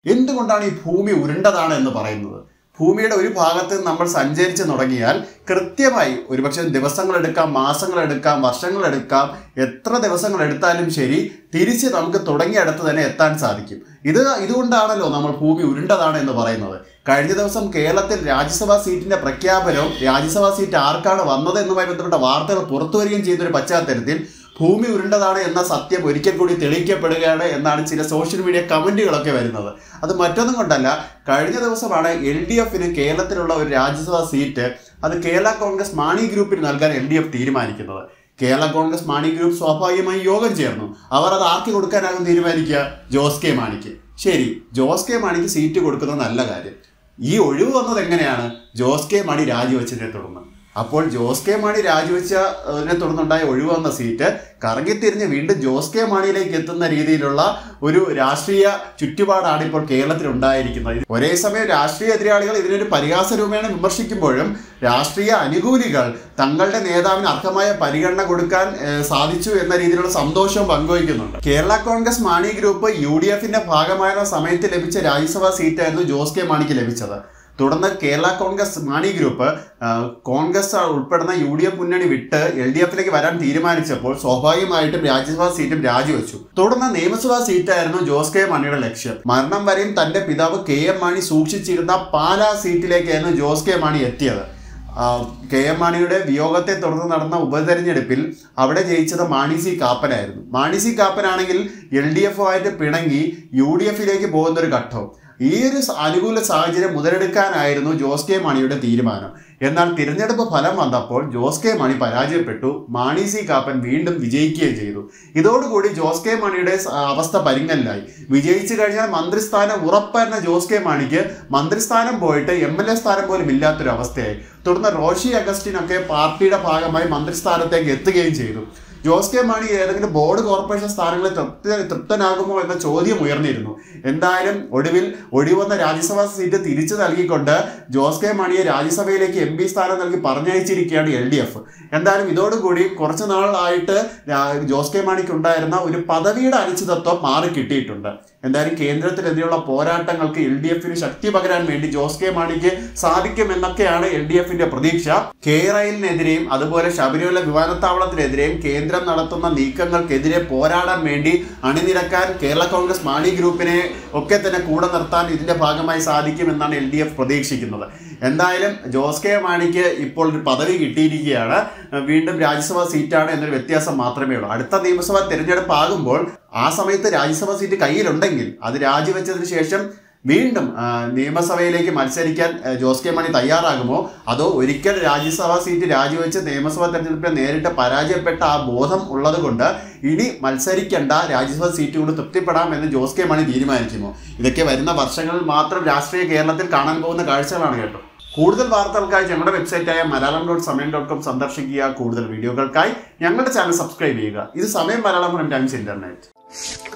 എന്തുകൊണ്ടാണ് ഈ ഭൂമി ഉരുണ്ടതാണ് എന്ന് പറയുന്നത് ഭൂമിയുടെ ഒരു ഭാഗത്ത് നമ്മൾ സഞ്ചരിച്ച് തുടങ്ങിയാൽ കൃത്യമായി ഒരുപക്ഷെ ദിവസങ്ങൾ എടുക്കാം മാസങ്ങൾ എടുക്കാം വർഷങ്ങൾ എടുക്കാം എത്ര ദിവസങ്ങൾ എടുത്താലും ശരി തിരിച്ച് നമുക്ക് തുടങ്ങിയടുത്ത് തന്നെ എത്താൻ സാധിക്കും ഇത് ഇതുകൊണ്ടാണല്ലോ നമ്മൾ ഭൂമി ഉരുണ്ടതാണ് എന്ന് പറയുന്നത് കഴിഞ്ഞ ദിവസം കേരളത്തിൽ രാജ്യസഭാ സീറ്റിന്റെ പ്രഖ്യാപനവും രാജ്യസഭാ സീറ്റ് ആർക്കാണ് വന്നത് എന്നുമായി ബന്ധപ്പെട്ട വാർത്തകൾ പുറത്തു വരികയും ചെയ്തൊരു പശ്ചാത്തലത്തിൽ ഭൂമി ഉരുണ്ടതാണ് എന്ന സത്യം ഒരിക്കൽ കൂടി തെളിയിക്കപ്പെടുകയാണ് എന്നാണ് ചില സോഷ്യൽ മീഡിയ കമന്റുകളൊക്കെ വരുന്നത് അത് മറ്റൊന്നും കൊണ്ടല്ല കഴിഞ്ഞ ദിവസമാണ് എൽ ഡി എഫിന് കേരളത്തിലുള്ള ഒരു രാജ്യസഭാ സീറ്റ് അത് കേരള കോൺഗ്രസ് മാണി ഗ്രൂപ്പിന് നൽകാൻ എൽ ഡി എഫ് തീരുമാനിക്കുന്നത് കേരള കോൺഗ്രസ് മാണി ഗ്രൂപ്പ് സ്വാഭാവികമായി യോഗം ചേർന്നു അവർ അത് ആർക്ക് കൊടുക്കാനാകും തീരുമാനിക്കുക ജോസ് കെ മാണിക്ക് ശരി ജോസ് കെ മാണിക്ക് സീറ്റ് കൊടുക്കുന്നത് നല്ല കാര്യം ഈ ഒഴിവ് വന്നത് എങ്ങനെയാണ് ജോസ് കെ മാണി രാജിവെച്ചതിനെ തുടർന്ന് അപ്പോൾ ജോസ് കെ മാണി രാജിവെച്ചതിനെ തുടർന്നുണ്ടായ ഒഴിവ് വന്ന സീറ്റ് കറങ്ങിത്തിരിഞ്ഞ് വീണ്ടും ജോസ് കെ മാണിയിലേക്ക് എത്തുന്ന രീതിയിലുള്ള ഒരു രാഷ്ട്രീയ ചുറ്റുപാടാണ് ഇപ്പോൾ കേരളത്തിൽ ഉണ്ടായിരിക്കുന്നത് ഒരേ സമയം രാഷ്ട്രീയ എതിരാളികൾ ഇതിനൊരു പരിഹാസ രൂപേണ വിമർശിക്കുമ്പോഴും രാഷ്ട്രീയ അനുകൂലികൾ തങ്ങളുടെ നേതാവിന് അർഹമായ പരിഗണന കൊടുക്കാൻ ഏഹ്, സാധിച്ചു എന്ന രീതിയിലുള്ള സന്തോഷവും പങ്കുവയ്ക്കുന്നുണ്ട് Kerala Congress Mani group U D എഫിന്റെ ഭാഗമായിരുന്ന സമയത്ത് ലഭിച്ച രാജ്യസഭാ സീറ്റായിരുന്നു ജോസ് കെ മാണിക്ക് ലഭിച്ചത് തുടർന്ന് കേരള കോൺഗ്രസ് മാണി ഗ്രൂപ്പ് ആ, കോൺഗ്രസ് ഉൾപ്പെടുന്ന യു ഡി എഫ് മുന്നണി വിട്ട് എൽ ഡി എഫിലേക്ക് വരാൻ തീരുമാനിച്ചപ്പോൾ സ്വാഭാവികമായിട്ടും രാജ്യസഭാ സീറ്റും രാജിവെച്ചു തുടർന്ന് നിയമസഭാ സീറ്റായിരുന്നു ജോസ് കെ മാണിയുടെ ലക്ഷ്യം മരണം വരെയും തന്റെ പിതാവ് കെ എം മാണി സൂക്ഷിച്ചിരുന്ന പാലാ സീറ്റിലേക്കായിരുന്നു ജോസ് കെ മാണി എത്തിയത് ആ, കെ എം മാണിയുടെ വിയോഗത്തെ തുടർന്ന് നടന്ന ഉപതെരഞ്ഞെടുപ്പിൽ അവിടെ ജയിച്ചത് മാണി സി കാപ്പനായിരുന്നു മാണി സി കാപ്പനാണെങ്കിൽ എൽ ഡി എഫുമായിട്ട് പിണങ്ങി യു ഡി എഫിലേക്ക് പോകുന്ന ഒരു ഘട്ടവും ഈ ഒരു സ- അനുകൂല സാഹചര്യം മുതലെടുക്കാനായിരുന്നു ജോസ് കെ മാണിയുടെ തീരുമാനം എന്നാൽ തിരഞ്ഞെടുപ്പ് ഫലം വന്നപ്പോൾ ജോസ് കെ മാണി പരാജയപ്പെട്ടു മാണി സി കാപ്പൻ വീണ്ടും വിജയിക്കുകയും ചെയ്തു ഇതോടുകൂടി ജോസ് കെ മാണിയുടെ സ- അവസ്ഥ പരിങ്ങലിലായി വിജയിച്ചു കഴിഞ്ഞാൽ മന്ത്രിസ്ഥാനം ഉറപ്പായിരുന്ന ജോസ് കെ മാണിക്ക് മന്ത്രിസ്ഥാനം പോയിട്ട് എം എൽ എ സ്ഥാനം പോലും ഇല്ലാത്തൊരു അവസ്ഥയായി തുടർന്ന് റോഷി അഗസ്റ്റിനൊക്കെ പാർട്ടിയുടെ ഭാഗമായി മന്ത്രിസ്ഥാനത്തേക്ക് എത്തുകയും ചെയ്തു ജോസ് കെ മാണി ഏതെങ്കിലും ബോർഡ് കോർപ്പറേഷൻ സ്ഥാനങ്ങളിൽ തൃപ്തി തൃപ്തനാകുമോ എന്ന ചോദ്യം ഉയർന്നിരുന്നു എന്തായാലും ഒടുവിൽ ഒഴിവന്ന രാജ്യസഭാ സീറ്റ് തിരിച്ചു നൽകിക്കൊണ്ട് ജോസ് കെ മാണിയെ രാജ്യസഭയിലേക്ക് എം പി സ്ഥാനം നൽകി പറഞ്ഞയച്ചിരിക്കുകയാണ് എൽ ഡി എഫ് എന്തായാലും ഇതോടുകൂടി കുറച്ച് നാളായിട്ട് രാ- ജോസ് കെ മാണിക്ക് ഉണ്ടായിരുന്ന ഒരു പദവിയുടെ അനിശ്ചിതത്വം മാറി കിട്ടിയിട്ടുണ്ട് എന്തായാലും കേന്ദ്രത്തിനെതിരെയുള്ള പോരാട്ടങ്ങൾക്ക് എൽ ഡി എഫിന് ശക്തി പകരാൻ വേണ്ടി ജോസ് കെ മാണിക്ക് സാധിക്കുമെന്നൊക്കെയാണ് എൽ ഡി എഫിന്റെ പ്രതീക്ഷ കേരളിനെതിരെയും അതുപോലെ ശബരിമല വിമാനത്താവളത്തിനെതിരെയും കേന്ദ്രം നടത്തുന്ന നീക്കങ്ങൾക്കെതിരെ പോരാടാൻ വേണ്ടി അണിനിരക്കാൻ കേരള കോൺഗ്രസ് മാണി ഗ്രൂപ്പിനെ ഒക്കെ തന്നെ കൂടെ നിർത്താൻ ഇതിന്റെ ഭാഗമായി സാധിക്കുമെന്നാണ് എൽ ഡി എഫ് പ്രതീക്ഷിക്കുന്നത് എന്തായാലും ജോസ് കെ മാണിക്ക് ഇപ്പോൾ ഒരു പദവി കിട്ടിയിരിക്കുകയാണ് വീണ്ടും രാജ്യസഭാ സീറ്റാണ് എന്നൊരു വ്യത്യാസം മാത്രമേ ഉള്ളൂ അടുത്ത നിയമസഭാ തിരഞ്ഞെടുപ്പ് ആകുമ്പോൾ ആ സമയത്ത് രാജ്യസഭാ സീറ്റ് കയ്യിലുണ്ടെങ്കിൽ അത് രാജിവെച്ചതിന് ശേഷം വീണ്ടും ആ, നിയമസഭയിലേക്ക് മത്സരിക്കാൻ ആ, ജോസ് കെ മാണി തയ്യാറാകുമോ അതോ ഒരിക്കൽ രാജ്യസഭാ സീറ്റ് രാജിവെച്ച് നിയമസഭാ തെരഞ്ഞെടുപ്പിൽ നേരിട്ട് പരാജയപ്പെട്ട ആ ബോധം ഉള്ളത് കൊണ്ട് ഇനി മത്സരിക്കേണ്ട രാജ്യസഭാ സീറ്റ് കൊണ്ട് തൃപ്തിപ്പെടാം എന്ന് ജോസ് കെ മാണി തീരുമാനിക്കുമോ ഇതൊക്കെ വരുന്ന വർഷങ്ങളിൽ മാത്രം രാഷ്ട്രീയ കേരളത്തിൽ കാണാൻ പോകുന്ന കാഴ്ചകളാണ് കേട്ടോ കൂടുതൽ വാർത്തകൾക്കായി ഞങ്ങളുടെ വെബ്സൈറ്റായ Malayalam dot Samayam dot com സന്ദർശിക്കുക കൂടുതൽ വീഡിയോകൾക്കായി ഞങ്ങളുടെ ചാനൽ സബ്സ്ക്രൈബ് ചെയ്യുക ഇത് സമയം മലയാളം ടൈംസ് ഇന്റർനെറ്റ്